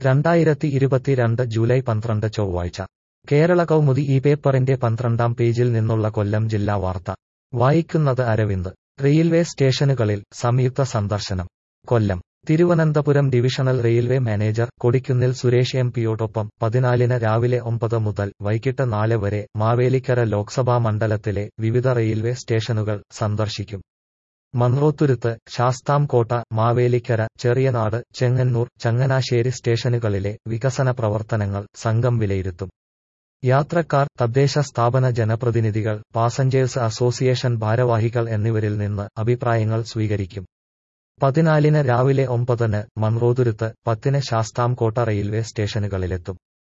രണ്ടായിരത്തി ഇരുപത്തിരണ്ട് ജൂലൈ പന്ത്രണ്ട് ചൊവ്വാഴ്ച കേരള കൗമുദി ഈ പേപ്പറിന്റെ പന്ത്രണ്ടാം പേജിൽ നിന്നുള്ള കൊല്ലം ജില്ലാ വാർത്ത വായിക്കുന്നത് അരവിന്ദ് റെയിൽവേ സ്റ്റേഷനുകളിൽ സംയുക്ത സന്ദർശനം Kollam Thiruvananthapuram divisional railway manager Kodikunnil Suresh M പിയോടൊപ്പം പതിനാലിന് രാവിലെ ഒമ്പത് മുതൽ വൈകിട്ട് നാല് വരെ മാവേലിക്കര ലോക്സഭാ മണ്ഡലത്തിലെ വിവിധ റെയിൽവേ സ്റ്റേഷനുകൾ സന്ദർശിക്കും മൺറോത്തുരുത്ത് ശാസ്താംകോട്ട മാവേലിക്കര ചെറിയനാട് ചെങ്ങന്നൂർ ചങ്ങനാശ്ശേരി സ്റ്റേഷനുകളിലെ വികസന പ്രവർത്തനങ്ങൾ സംഘം വിലയിരുത്തും യാത്രക്കാർ തദ്ദേശ സ്ഥാപന ജനപ്രതിനിധികൾ പാസഞ്ചേഴ്സ് അസോസിയേഷൻ ഭാരവാഹികൾ എന്നിവരിൽ നിന്ന് അഭിപ്രായങ്ങൾ സ്വീകരിക്കും പതിനാലിന് രാവിലെ ഒമ്പതിന് മൺറോതുരുത്ത് പത്തിന് ശാസ്താംകോട്ട റെയിൽവേ സ്റ്റേഷനുകളിലെത്തും